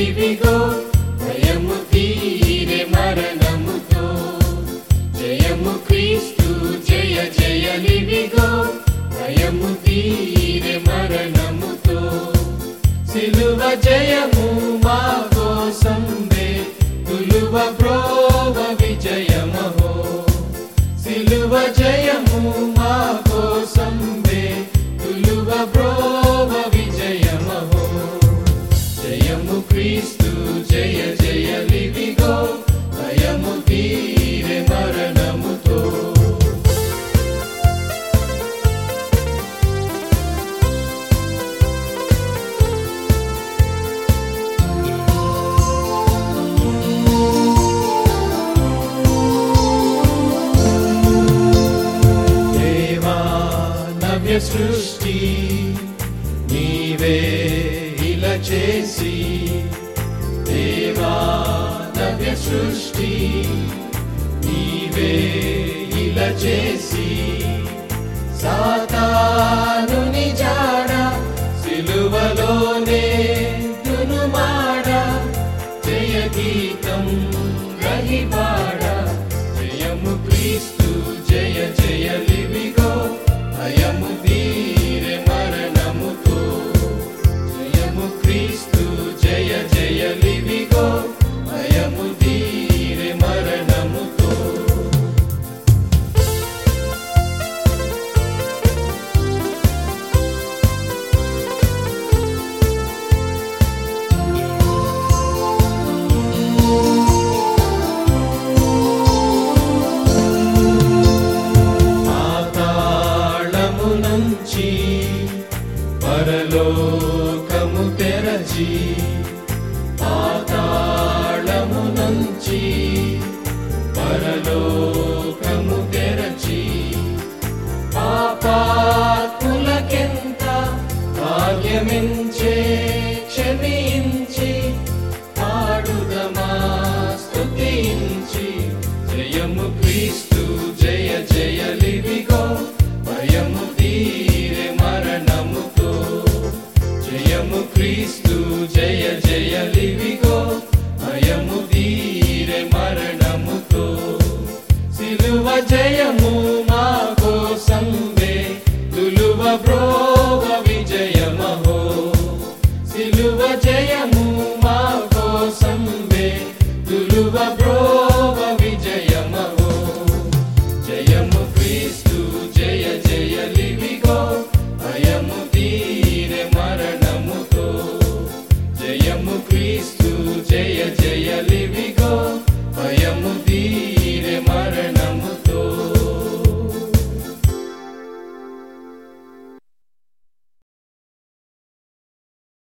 జయలివిగో భయము తీరే మరణముతో జయము క్రీస్తు జయ జయలివిగో భయము తీరే మరణముతో సిలువ జయము మా కోసం వే తులువ ప్రోవ విజయమహో సిలువ జయము మా కోసం వే తులువ ప్రోవ విజయమహో జయము క్రీస్తు జయ జయ లివిగో భయము తీరే మరణముతో దేవా నవ్య సృష్టి నీవే ఇలా చేసి దేవా నవ్య సృష్టి నీవే ఇలా చేసి సాతానుని జాడ సిలువలోనే దునుమాడ జయ గీతం రహిపాడ జయము క్రీస్తు